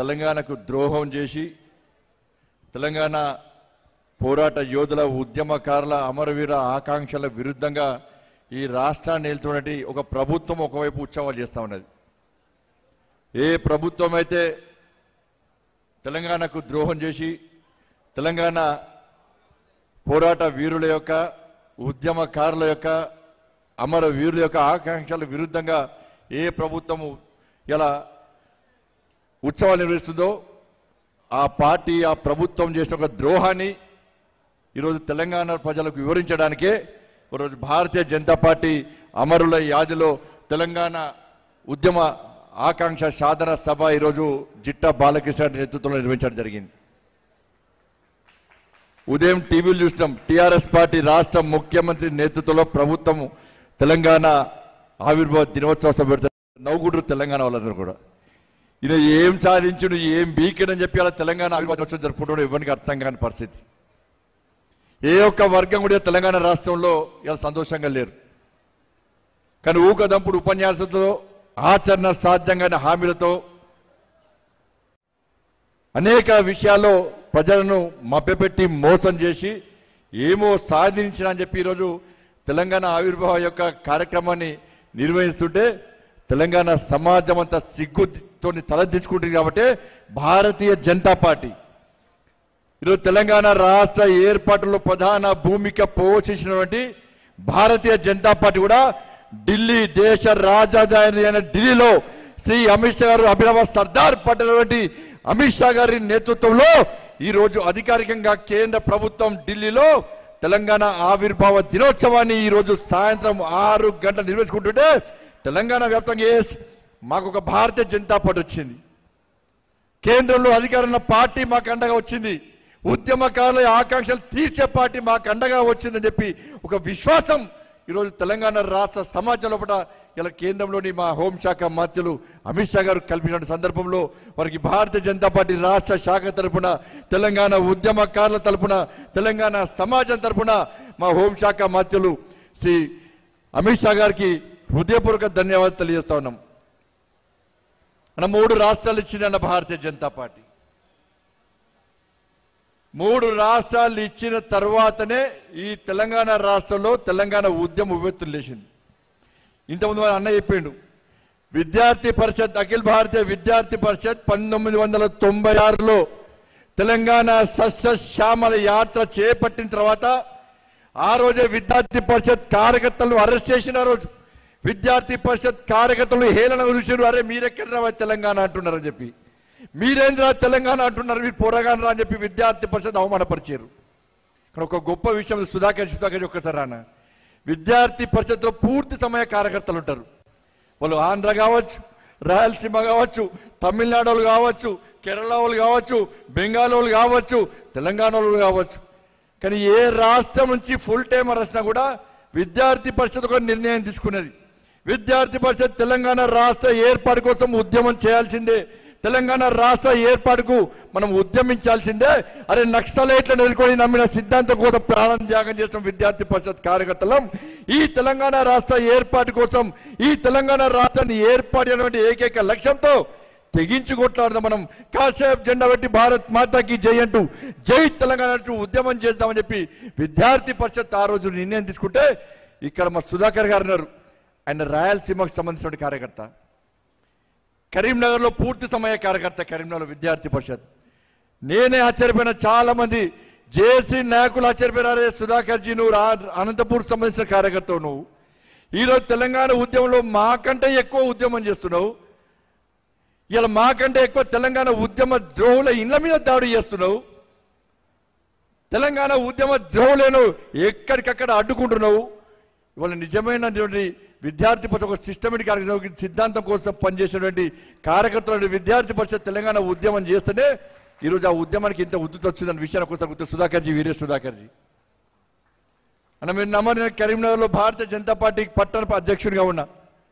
తెలంగాణకు ద్రోహం చేసి తెలంగాణ పోరాట యోధుల ఉద్యమకారుల అమరవీర ఆకాంక్షల విరుద్ధంగా ఈ రాష్ట్రాన్ని వెళ్తున్నటువంటి ఒక ప్రభుత్వం ఒకవైపు ఉత్సవాలు చేస్తా ఉన్నది ఏ ప్రభుత్వం అయితే తెలంగాణకు ద్రోహం చేసి తెలంగాణ పోరాట వీరుల యొక్క ఉద్యమకారుల యొక్క అమర వీరుల యొక్క ఆకాంక్షల విరుద్ధంగా ఏ ప్రభుత్వము ఇలా ఉత్సవాలు నిర్వహిస్తుందో ఆ పార్టీ ఆ ప్రభుత్వం చేసిన ఒక ద్రోహాన్ని ఈరోజు తెలంగాణ ప్రజలకు వివరించడానికే ఈరోజు భారతీయ జనతా పార్టీ అమరుల యాదిలో తెలంగాణ ఉద్యమ ఆకాంక్ష సాధన సభ ఈరోజు జిట్టా బాలకృష్ణ నేతృత్వంలో నిర్వహించడం జరిగింది ఉదయం టీవీలు చూస్తాం టీఆర్ఎస్ పార్టీ రాష్ట్ర ముఖ్యమంత్రి నేతృత్వంలో ప్రభుత్వం తెలంగాణ ఆవిర్భావ దినోత్సవ సభ పెడతారు నవ్వుకుంటారు తెలంగాణ వాళ్ళందరూ కూడా ఈయన ఏం సాధించుడు ఏం బీకెడని చెప్పి అలా తెలంగాణ ఆవిర్భావ దినోత్సవం జరుపుకుంటాడు ఎవరికి అర్థం కాని పరిస్థితి ఏ ఒక్క వర్గం కూడా తెలంగాణ రాష్ట్రంలో ఇలా సంతోషంగా లేరు కానీ ఊకదంపుడు ఉపన్యాసంతో ఆచరణ సాధ్యంగా హామీలతో అనేక విషయాల్లో ప్రజలను మభ్యపెట్టి మోసం చేసి ఏమో సాధించిన అని చెప్పి ఈరోజు తెలంగాణ ఆవిర్భావ యొక్క కార్యక్రమాన్ని నిర్వహిస్తుంటే తెలంగాణ సమాజం అంతా సిగ్గుతో తలదించుకుంటుంది కాబట్టి భారతీయ జనతా పార్టీ ఈరోజు తెలంగాణ రాష్ట్ర ఏర్పాటులో ప్రధాన భూమిక పోషించినటువంటి భారతీయ జనతా పార్టీ కూడా ఢిల్లీ దేశ రాజధాని అయిన ఢిల్లీలో శ్రీ అమిత్ షా గారు అభినవ సర్దార్ పట్టినటువంటి అమిత్ షా గారి నేతృత్వంలో ఈ రోజు అధికారికంగా కేంద్ర ప్రభుత్వం ఢిల్లీలో తెలంగాణ ఆవిర్భావ దినోత్సవాన్ని ఈ రోజు సాయంత్రం ఆరు గంటలు నిర్వహించుకుంటుంటే తెలంగాణ వ్యాప్తంగా ఏ- మాకు ఒక భారతీయ జనతా పార్టీ వచ్చింది కేంద్రంలో అధికారంలో పార్టీ మాకు అండగా వచ్చింది ఉద్యమకారుల ఆకాంక్షలు తీర్చే పార్టీ మాకు అండగా వచ్చిందని చెప్పి ఒక విశ్వాసం ఈరోజు తెలంగాణ రాష్ట్ర సమాజం లోపల ఇలా కేంద్రంలోని మా హోంశాఖ మంత్రులు అమిత్ షా గారు కల్పించిన సందర్భంలో వారికి భారతీయ జనతా పార్టీ రాష్ట్ర శాఖ తరపున తెలంగాణ ఉద్యమకారుల తరపున తెలంగాణ సమాజం తరపున మా హోంశాఖ మంత్రులు శ్రీ అమిత్ షా గారికి హృదయపూర్వక ధన్యవాదాలు తెలియజేస్తా ఉన్నాం మన మూడు రాష్ట్రాలు ఇచ్చిన భారతీయ జనతా పార్టీ మూడు రాష్ట్రాలు ఇచ్చిన తర్వాతనే ఈ తెలంగాణ రాష్ట్రంలో తెలంగాణ ఉద్యమ ఉవ్వెత్తులు లేచింది ఇంతకుముందు మన అన్న చెప్పిండు విద్యార్థి పరిషత్ అఖిల భారతీయ విద్యార్థి పరిషత్ పంతొమ్మిది వందల తొంభై ఆరులో తెలంగాణ సస్యశ్యామల యాత్ర చేపట్టిన తర్వాత ఆ రోజే విద్యార్థి పరిషత్ కార్యకర్తలను అరెస్ట్ చేసిన రోజు విద్యార్థి పరిషత్ కార్యకర్తలు హేళన చూసారు అరే మీరెక్కడ తెలంగాణ అంటున్నారని చెప్పి మీరేంద్రా తెలంగాణ అంటున్నారు మీరు పోరగానరా అని చెప్పి విద్యార్థి పరిషత్ అవమానపరిచారు ఇక్కడ ఒక గొప్ప విషయం సుధాకర్ సుధాకర్ ఒక్కసారి రాన విద్యార్థి పరిషత్లో పూర్తి సమయ కార్యకర్తలు ఉంటారు వాళ్ళు ఆంధ్ర కావచ్చు రాయలసీమ కావచ్చు తమిళనాడు వాళ్ళు కావచ్చు కేరళ వాళ్ళు కావచ్చు బెంగాల్ వాళ్ళు కావచ్చు తెలంగాణ వాళ్ళు కావచ్చు కానీ ఏ రాష్ట్రం నుంచి ఫుల్ టైం వచ్చినా కూడా విద్యార్థి పరిషత్ ఒక నిర్ణయం తీసుకున్నది విద్యార్థి పరిషత్ తెలంగాణ రాష్ట్ర ఏర్పాటు కోసం ఉద్యమం చేయాల్సిందే తెలంగాణ రాష్ట్ర ఏర్పాటుకు మనం ఉద్యమించాల్సిందే అరే నక్సలైట్లను ఎదుర్కొని నమ్మిన సిద్ధాంతం కోసం ప్రాణం త్యాగం చేసిన విద్యార్థి పరిషత్ కార్యకర్తలం ఈ తెలంగాణ రాష్ట్ర ఏర్పాటు కోసం ఈ తెలంగాణ రాష్ట్రాన్ని ఏర్పాటు ఏకైక లక్ష్యంతో తెగించి కొట్లాడదాం మనం కాసేపు జెండా పెట్టి భారత్ మాతాకి జై అంటూ జై తెలంగాణ అంటూ ఉద్యమం చేద్దామని చెప్పి విద్యార్థి పరిషత్ ఆ రోజు నిర్ణయం తీసుకుంటే ఇక్కడ మా సుధాకర్ గారు ఉన్నారు ఆయన రాయలసీమకు సంబంధించిన కార్యకర్త కరీంనగర్లో పూర్తి సమయ కార్యకర్త కరీంనగర్ విద్యార్థి పరిషత్ నేనే ఆశ్చర్యపోయిన చాలా మంది జేసీ నాయకులు ఆశ్చర్యపోయినారే సుధాకర్ జీ నువ్వు రా- అనంతపూర్ సంబంధించిన కార్యకర్తవు నువ్వు ఈరోజు తెలంగాణ ఉద్యమంలో మాకంటే ఎక్కువ ఉద్యమం చేస్తున్నావు ఇలా మాకంటే ఎక్కువ తెలంగాణ ఉద్యమ ద్రోహుల ఇళ్ల మీద దాడి చేస్తున్నావు తెలంగాణ ఉద్యమ ద్రోహులను ఎక్కడికక్కడ అడ్డుకుంటున్నావు ఇవాళ నిజమైనటువంటి విద్యార్థి పరిషత్ ఒక సిస్టమేటిక్ కార్యక్రమం సిద్ధాంతం కోసం పనిచేసినటువంటి కార్యకర్తలు విద్యార్థి పరిషత్ తెలంగాణ ఉద్యమం చేస్తేనే ఈరోజు ఆ ఉద్యమానికి ఇంత ఉద్ధృతి వచ్చిందన్న విషయాన్ని ఒకసారి గుర్తు సుధాకర్జీ వీరే సుధాకర్జీ అన్న మీరు నమ్మని కరీంనగర్లో భారతీయ జనతా పార్టీ పట్టణ అధ్యక్షుడిగా ఉన్నా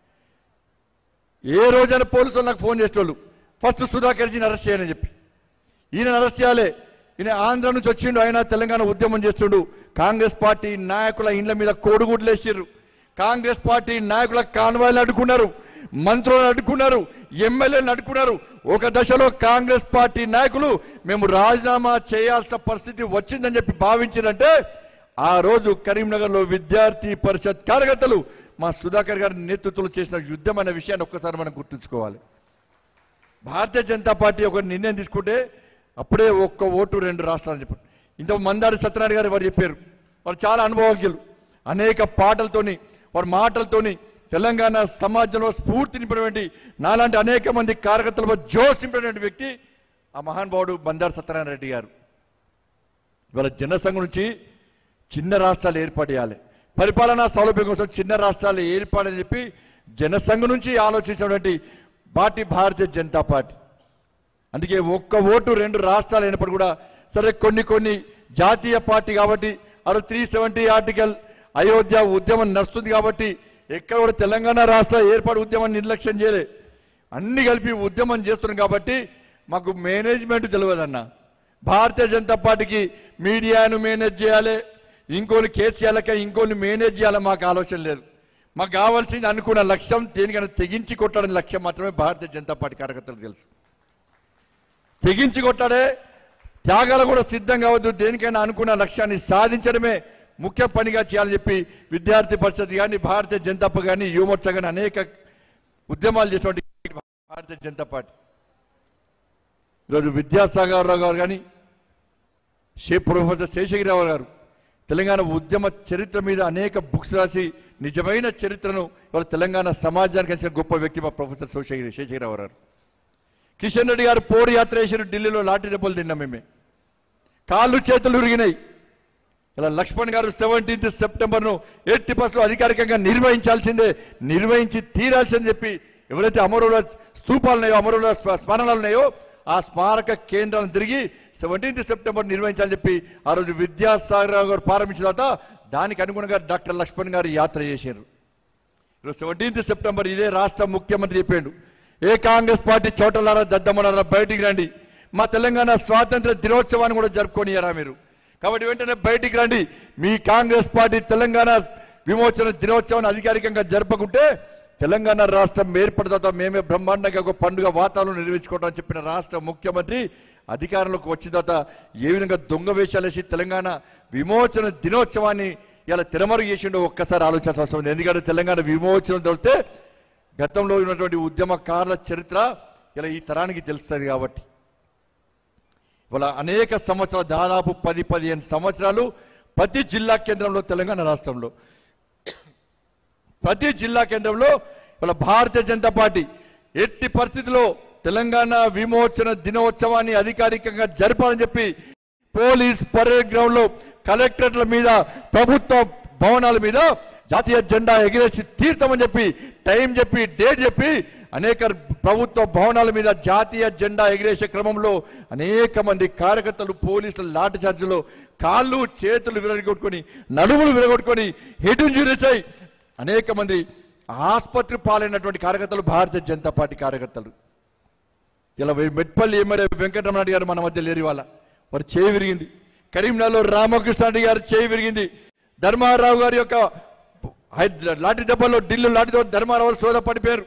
ఏ రోజైనా పోలీసులు నాకు ఫోన్ చేసేవాళ్ళు ఫస్ట్ సుధాకర్జీని అరెస్ట్ చేయని చెప్పి ఈయన అరెస్ట్ చేయాలి ఈయన ఆంధ్ర నుంచి వచ్చిండు ఆయన తెలంగాణ ఉద్యమం చేస్తుండు కాంగ్రెస్ పార్టీ నాయకుల ఇండ్ల మీద కోడిగుడ్లు వేసిర్రు కాంగ్రెస్ పార్టీ నాయకుల కాన్వాయిలు అడ్డుకున్నారు మంత్రులను అడ్డుకున్నారు ఎమ్మెల్యేలను అడ్డుకున్నారు ఒక దశలో కాంగ్రెస్ పార్టీ నాయకులు మేము రాజీనామా చేయాల్సిన పరిస్థితి వచ్చిందని చెప్పి భావించారంటే ఆ రోజు కరీంనగర్లో విద్యార్థి పరిషత్ కార్యకర్తలు మా సుధాకర్ గారి నేతృత్వంలో చేసిన యుద్ధం అనే విషయాన్ని ఒక్కసారి మనం గుర్తుంచుకోవాలి భారతీయ జనతా పార్టీ ఒక నిర్ణయం తీసుకుంటే అప్పుడే ఒక్క ఓటు రెండు రాష్ట్రాలు చెప్పారు ఇంత మందారి సత్యనారాయణ గారు వారు చెప్పారు వారు చాలా అనుభవజ్ఞులు అనేక పాటలతోని వారి మాటలతోని తెలంగాణ సమాజంలో స్ఫూర్తి నింపినటువంటి నాలాంటి అనేక మంది కార్యకర్తల జోస్ నింపినటువంటి వ్యక్తి ఆ మహానుభావుడు బందారు సత్యనారాయణ రెడ్డి గారు ఇవాళ జనసంఘం నుంచి చిన్న రాష్ట్రాలు ఏర్పాటు చేయాలి పరిపాలనా సౌలభ్యం కోసం చిన్న రాష్ట్రాలు ఏర్పాటని చెప్పి జనసంఘం నుంచి ఆలోచించినటువంటి పార్టీ భారతీయ జనతా పార్టీ అందుకే ఒక్క ఓటు రెండు రాష్ట్రాలు అయినప్పుడు కూడా సరే కొన్ని కొన్ని జాతీయ పార్టీ కాబట్టి అరు త్రీ సెవెంటీ ఆర్టికల్ అయోధ్య ఉద్యమం నడుస్తుంది కాబట్టి ఎక్కడ కూడా తెలంగాణ రాష్ట్ర ఏర్పాటు ఉద్యమం నిర్లక్ష్యం చేయలే అన్ని కలిపి ఉద్యమం చేస్తున్నాం కాబట్టి మాకు మేనేజ్మెంట్ తెలియదన్న భారతీయ జనతా పార్టీకి మీడియాను మేనేజ్ చేయాలి ఇంకోని కేసీఆర్లకే ఇంకోని మేనేజ్ చేయాలి మాకు ఆలోచన లేదు మాకు కావాల్సింది అనుకున్న లక్ష్యం దేనికైనా తెగించి కొట్టడం లక్ష్యం మాత్రమే భారతీయ జనతా పార్టీ కార్యకర్తలకు తెలుసు తెగించి కొట్టాడే త్యాగాలు కూడా సిద్ధం కావద్దు దేనికైనా అనుకున్న లక్ష్యాన్ని సాధించడమే ముఖ్య పనిగా చేయాలని చెప్పి విద్యార్థి పరిషత్ కానీ భారతీయ జనతా పార్టీ కానీ యువమోర్చా కానీ అనేక ఉద్యమాలు చేసినటువంటి భారతీయ జనతా పార్టీ ఈరోజు విద్యాసాగర్ రావు గారు కానీ షే ప్రొఫెసర్ శేషగిరిరావు గారు తెలంగాణ ఉద్యమ చరిత్ర మీద అనేక బుక్స్ రాసి నిజమైన చరిత్రను ఇవాళ తెలంగాణ సమాజానికి అందించిన గొప్ప వ్యక్తి మా ప్రొఫెసర్ శేషగిరి శేషగిరిరావు గారు కిషన్ రెడ్డి గారు పోరు యాత్ర చేసిన ఢిల్లీలో లాఠీ దెబ్బలు తిన్నాం మేమే కాళ్ళు చేతులు ఉరిగినాయి ఇలా లక్ష్మణ్ గారు సెవెంటీన్త్ సెప్టెంబర్ను ఎయిటీ లో అధికారికంగా నిర్వహించాల్సిందే నిర్వహించి తీరాల్సిందని చెప్పి ఎవరైతే అమరుల స్తూపాలు ఉన్నాయో అమరుల స్మ- స్మరణలు ఉన్నాయో ఆ స్మారక కేంద్రాలను తిరిగి సెవెంటీన్త్ సెప్టెంబర్ నిర్వహించాలని చెప్పి ఆ రోజు విద్యాసాగర్ రావు గారు ప్రారంభించిన తర్వాత దానికి అనుగుణంగా డాక్టర్ లక్ష్మణ్ గారు యాత్ర చేశారు ఈరోజు సెవెంటీన్త్ సెప్టెంబర్ ఇదే రాష్ట్ర ముఖ్యమంత్రి చెప్పాడు ఏ కాంగ్రెస్ పార్టీ చోటలారా దద్దమ్మలారా బయటికి రండి మా తెలంగాణ స్వాతంత్ర దినోత్సవాన్ని కూడా జరుపుకోనియరా మీరు కాబట్టి వెంటనే బయటికి రండి మీ కాంగ్రెస్ పార్టీ తెలంగాణ విమోచన దినోత్సవాన్ని అధికారికంగా జరపకుంటే తెలంగాణ రాష్ట్రం ఏర్పడిన తర్వాత మేమే బ్రహ్మాండంగా ఒక పండుగ వాతావరణం నిర్వహించుకుంటామని చెప్పిన రాష్ట్ర ముఖ్యమంత్రి అధికారంలోకి వచ్చిన తర్వాత ఏ విధంగా దొంగ వేషాలు వేసి తెలంగాణ విమోచన దినోత్సవాన్ని ఇలా తిరమరు చేసిండో ఒక్కసారి ఆలోచించాల్సిన అవసరం ఉంది ఎందుకంటే తెలంగాణ విమోచన దొరికితే గతంలో ఉన్నటువంటి ఉద్యమకారుల చరిత్ర ఇలా ఈ తరానికి తెలుస్తుంది కాబట్టి ఇవాళ అనేక సంవత్సరాలు దాదాపు పది పదిహేను సంవత్సరాలు ప్రతి జిల్లా కేంద్రంలో తెలంగాణ రాష్ట్రంలో ప్రతి జిల్లా కేంద్రంలో ఇవాళ భారతీయ జనతా పార్టీ ఎట్టి పరిస్థితిలో తెలంగాణ విమోచన దినోత్సవాన్ని అధికారికంగా జరపాలని చెప్పి పోలీస్ పరేడ్ గ్రౌండ్ లో కలెక్టరేట్ల మీద ప్రభుత్వ భవనాల మీద జాతీయ జెండా ఎగిరేసి తీర్థమని చెప్పి టైం చెప్పి డేట్ చెప్పి అనేక ప్రభుత్వ భవనాల మీద జాతీయ జెండా ఎగిరేసే క్రమంలో అనేక మంది కార్యకర్తలు పోలీసులు లాఠీ చార్జీలో కాళ్ళు చేతులు విరగొట్టుకొని నడుములు విరగొట్టుకొని హెడ్ ఇంజురీస్ అయి అనేక మంది ఆసుపత్రి పాలైనటువంటి కార్యకర్తలు భారతీయ జనతా పార్టీ కార్యకర్తలు ఇలా వే- మెట్పల్లి ఎమ్మెల్యే వెంకటరమణ గారు మన మధ్య లేరు ఇవాళ వారు చేయి విరిగింది కరీంనగర్లో రామకృష్ణారెడ్డి గారు చేయి విరిగింది ధర్మారావు గారి యొక్క హైద్- లాఠీ దెబ్బలో ఢిల్లీ లాఠీ దెబ్బ ధర్మారావు సోద పడిపోయారు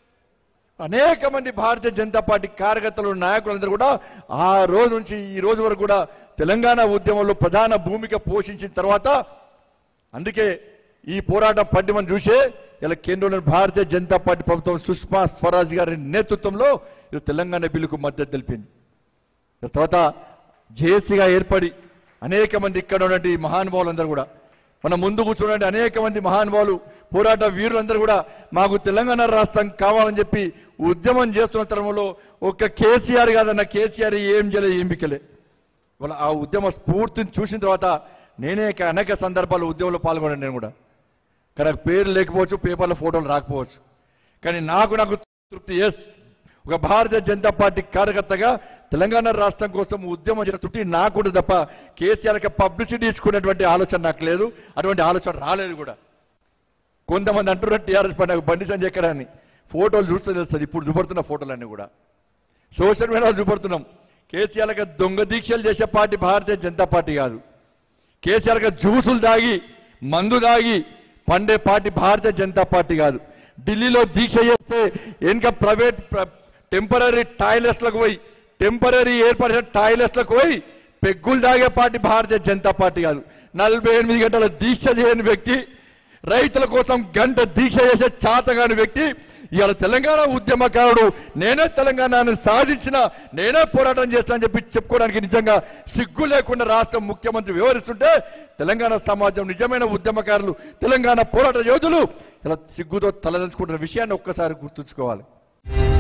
అనేక మంది భారతీయ జనతా పార్టీ కార్యకర్తలు నాయకులందరూ కూడా ఆ రోజు నుంచి ఈ రోజు వరకు కూడా తెలంగాణ ఉద్యమంలో ప్రధాన భూమిక పోషించిన తర్వాత అందుకే ఈ పోరాటం పడ్డమని చూసే ఇలా కేంద్రంలో భారతీయ జనతా పార్టీ ప్రభుత్వం సుష్మా స్వరాజ్ గారి నేతృత్వంలో ఇది తెలంగాణ బిల్లుకు మద్దతు తెలిపింది తర్వాత జేఏసీగా ఏర్పడి అనేక మంది ఇక్కడ ఉన్నటువంటి మహానుభావులందరూ కూడా మన ముందు కూర్చున్నటువంటి అనేక మంది మహానుభావులు పోరాట వీరులందరూ కూడా మాకు తెలంగాణ రాష్ట్రం కావాలని చెప్పి ఉద్యమం చేస్తున్న తరంలో ఒక్క కేసీఆర్ కాదన్న కేసీఆర్ ఏం చేయలేదు ఏం బిక్కలే వాళ్ళ ఆ ఉద్యమ స్ఫూర్తిని చూసిన తర్వాత నేనే ఇక అనేక సందర్భాల్లో ఉద్యమంలో పాల్గొన్నాను నేను కూడా కానీ నాకు పేరు లేకపోవచ్చు పేపర్లో ఫోటోలు రాకపోవచ్చు కానీ నాకు నాకు తృప్తి ఎస్ ఒక భారతీయ జనతా పార్టీ కార్యకర్తగా తెలంగాణ రాష్ట్రం కోసం ఉద్యమం చేసిన తృప్తి నాకుంది తప్ప కేసీఆర్కి పబ్లిసిటీ ఇచ్చుకునేటువంటి ఆలోచన నాకు లేదు అటువంటి ఆలోచన రాలేదు కూడా కొంతమంది అంటున్నారు టీఆర్ఎస్ పార్టీ నాకు బండి సంజయ్ ఎక్కడ అని ఫోటోలు చూస్తే తెలుస్తుంది ఇప్పుడు చూపడుతున్న ఫోటోలన్నీ కూడా సోషల్ మీడియాలో చూపడుతున్నాం కేసీఆర్కి దొంగ దీక్షలు చేసే పార్టీ భారతీయ జనతా పార్టీ కాదు కేసీఆర్కి జ్యూసులు దాగి మందు దాగి పండే పార్టీ భారతీయ జనతా పార్టీ కాదు ఢిల్లీలో దీక్ష చేస్తే వెనుక ప్రైవేట్ ప్ర- టెంపరీ టాయిలెట్స్లకు పోయి టెంపరీ ఏర్పడిన టాయిలెట్స్లకు పోయి పెగ్గులు దాగే పార్టీ భారతీయ జనతా పార్టీ కాదు నలభై ఎనిమిది గంటల దీక్ష చేయని వ్యక్తి రైతుల కోసం గంట దీక్ష చేసే చాతగాని వ్యక్తి ఇవాళ తెలంగాణ ఉద్యమకారుడు నేనే తెలంగాణను సాధించిన నేనే పోరాటం చేస్తానని చెప్పి చెప్పుకోవడానికి నిజంగా సిగ్గు లేకుండా రాష్ట్ర ముఖ్యమంత్రి వివరిస్తుంటే తెలంగాణ సమాజం నిజమైన ఉద్యమకారులు తెలంగాణ పోరాట యోధులు ఇలా సిగ్గుతో తలదించుకుంటున్న విషయాన్ని ఒక్కసారి గుర్తుంచుకోవాలి